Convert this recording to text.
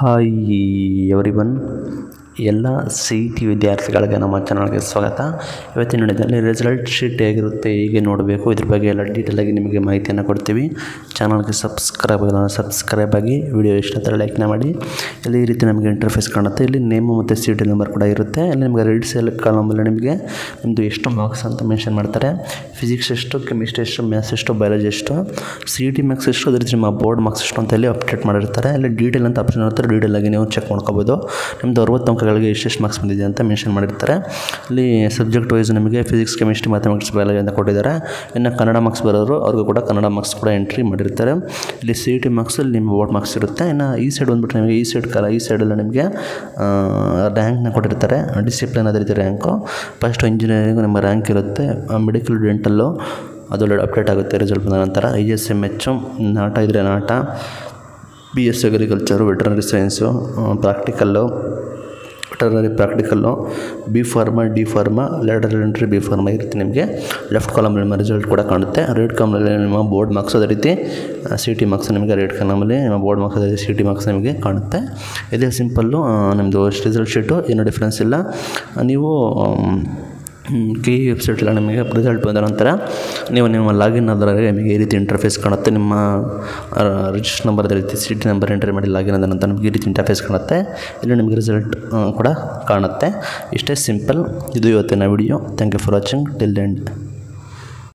hi everyone ಎಲ್ಲ C E T ವಿದ್ಯಾರ್ಥಿಗಳಿಗೆ ನಮ್ಮ ಚಾನಲ್ಗೆ ಸ್ವಾಗತ ಇವತ್ತಿನ ನಡೆದಲ್ಲಿ ರಿಸಲ್ಟ್ ಶೀಟ್ ಹೇಗಿರುತ್ತೆ ಹೇಗೆ ನೋಡಬೇಕು ಇದ್ರ ಬಗ್ಗೆ ಎಲ್ಲ ಡೀಟೇಲಾಗಿ ನಿಮಗೆ ಮಾಹಿತಿಯನ್ನು ಕೊಡ್ತೀವಿ ಚಾನಲ್ಗೆ ಸಬ್ಸ್ಕ್ರೈಬ್ ಆಗಿಲ್ಲ ಸಬ್ಸ್ಕ್ರೈಬ್ ಆಗಿ ವಿಡಿಯೋ ಇಷ್ಟ ಆದರೆ ಲೈಕ್ನ ಮಾಡಿ ಇಲ್ಲಿ ಈ ರೀತಿ ನಮಗೆ ಇಂಟರ್ಫೇಸ್ ಕಾಣುತ್ತೆ ಇಲ್ಲಿ ನೇಮು ಮತ್ತು ಸಿ ಟಿ ನಂಬರ್ ಕೂಡ ಇರುತ್ತೆ ಇಲ್ಲಿ ನಿಮಗೆ ರೆಡ್ ಸೆಲ್ ಕಾಲಮಲ್ಲಿ ನಿಮಗೆ ನಿಮ್ಮದು ಎಷ್ಟು ಮಾರ್ಕ್ಸ್ ಅಂತ ಮೆನ್ಷನ್ ಮಾಡ್ತಾರೆ ಫಿಸಿಕ್ಸ್ ಎಷ್ಟು ಕೆಮಿಸ್ಟ್ರಿ ಎಷ್ಟು ಮ್ಯಾಥ್ಸ್ ಎಷ್ಟು ಬಯಾಲಜಿ ಎಷ್ಟು ಸಿ ಟಿ ಮಾರ್ಕ್ಸ್ ಎಷ್ಟು ಅದ್ರ ಜೊತೆ ನಿಮ್ಮ ಬೋರ್ಡ್ ಮಾರ್ಕ್ಸ್ ಎಷ್ಟು ಅಂತ ಇಲ್ಲಿ ಅಪ್ಡೇಟ್ ಮಾಡಿರ್ತಾರೆ ಇಲ್ಲಿ ಡೀಟೇಲ್ ಅಂತ ಆಪ್ಷನ್ ಇರುತ್ತೆ ಡೀಟೇಲ್ ಆಗಿ ನೀವು ಚೆಕ್ ಮಾಡ್ಕೋಬೋದು ನಿಮ್ಮದು ಅರವತ್ತು ಅಂಕಗಳಿಗೆ ಎಷ್ಟೆಷ್ಟು ಮಾರ್ಕ್ಸ್ ಬಂದಿದೆ ಅಂತ ಮೆನ್ಷನ್ ಮಾಡಿರ್ತಾರೆ ಇಲ್ಲಿ ಸಬ್ಜೆಕ್ಟ್ ವೈಸ್ ನಿಮಗೆ ಫಿಸಿಕ್ಸ್ ಕೆಮಿಸ್ಟ್ರಿ ಮ್ಯಾಥಮೆಟಿಕ್ಸ್ ಬಯಾಲಜಿ ಅಂತ ಕೊಟ್ಟಿದ್ದಾರೆ ಇನ್ನು ಕನ್ನಡ ಮಾರ್ಕ್ಸ್ ಬರೋರು ಅವ್ರಿಗೂ ಕೂಡ ಕನ್ನಡ ಮಾರ್ಕ್ಸ್ ಕೂಡ ಎಂಟ್ರಿ ಮಾಡಿರ್ತಾರೆ ಇಲ್ಲಿ ಸಿ ಟಿ ಮಾರ್ಕ್ಸ್ ಇಲ್ಲಿ ನಿಮ್ಮ ಬೋರ್ಡ್ ಮಾರ್ಕ್ಸ್ ಇರುತ್ತೆ ಇನ್ನು ಈ ಸೈಡ್ ಬಂದ್ಬಿಟ್ಟು ನಿಮಗೆ ಈ ಸೈಡ್ ಕಲ ಈ ಸೈಡೆಲ್ಲ ನಿಮಗೆ ರ್ಯಾಂಕ್ನ ಕೊಟ್ಟಿರ್ತಾರೆ ಡಿಸಿಪ್ಲಿನ್ ಅದೇ ರೀತಿ ರ್ಯಾಂಕು ಫಸ್ಟ್ ಇಂಜಿನಿಯರಿಂಗ್ ನಿಮ್ಮ ರ್ಯಾಂಕ್ ಇರುತ್ತೆ ಮೆಡಿಕಲ್ ಡೆಂಟಲ್ಲು ಅದು ಅಪ್ಡೇಟ್ ಆಗುತ್ತೆ ರಿಸಲ್ಟ್ ಬಂದ ನಂತರ ಐ ಎಸ್ ಎಮ್ ಎಚ್ಚು ನಾಟ ಇದ್ದರೆ NATA B S agriculture veterinary science practical veterinary practical B pharma D pharma lateral entry B pharma ಇರುತ್ತೆ ನಿಮಗೆ ಲೆಫ್ಟ್ ಕಾಲಮಲ್ಲಿ ನಿಮ್ಮ ರಿಸಲ್ಟ್ ಕೂಡ ಕಾಣುತ್ತೆ ರೇಟ್ ಕಾಲಮಲ್ಲಿ ನಿಮ್ಮ ಬೋರ್ಡ್ ಮಾರ್ಕ್ಸ್ ಅದೇ ರೀತಿ ಸಿ ಟಿ ಮಾರ್ಕ್ಸ್ ನಿಮಗೆ ರೇಟ್ ಕಾಲಮಲ್ಲಿ ನಿಮ್ಮ ಬೋರ್ಡ್ ಮಾರ್ಕ್ಸ್ ಅದೇ ಸಿ ಟಿ ಮಾರ್ಕ್ಸ್ ನಿಮಗೆ ಕಾಣುತ್ತೆ ಇದೇ ಸಿಂಪಲ್ಲು ನಿಮ್ಮದು ರಿಸಲ್ಟ್ ಶೀಟು ಏನೂ ಡಿಫ್ರೆನ್ಸ್ ಇಲ್ಲ ನೀವು ಕೆ ಇ ವೆಬ್ಸೈಟೆಲ್ಲ ನಿಮಗೆ ರಿಸಲ್ಟ್ ಬಂದ ನಂತರ ನೀವು ನಿಮ್ಮ ಲಾಗಿನ್ ಆದಾಗ ನಿಮಗೆ ಈ ರೀತಿ ಇಂಟರ್ಫೇಸ್ ಕಾಣುತ್ತೆ ನಿಮ್ಮ ರಿಜಿಸ್ಟರ್ ನಂಬರ್ ಅದೇ ರೀತಿ ಸಿ ಟಿ ನಂಬರ್ ಎಂಟ್ರಿ ಮಾಡಿ ಲಾಗಿನ್ ಆದ ನಂತರ ನಿಮಗೆ ಈ ರೀತಿ ಇಂಟರ್ಫೇಸ್ ಕಾಣುತ್ತೆ ಇಲ್ಲಿ ನಿಮಗೆ ರಿಸಲ್ಟ್ ಕೂಡ ಕಾಣುತ್ತೆ ಇಷ್ಟೇ ಸಿಂಪಲ್ ಇದು ಇವತ್ತಿನ video thank you for watching till end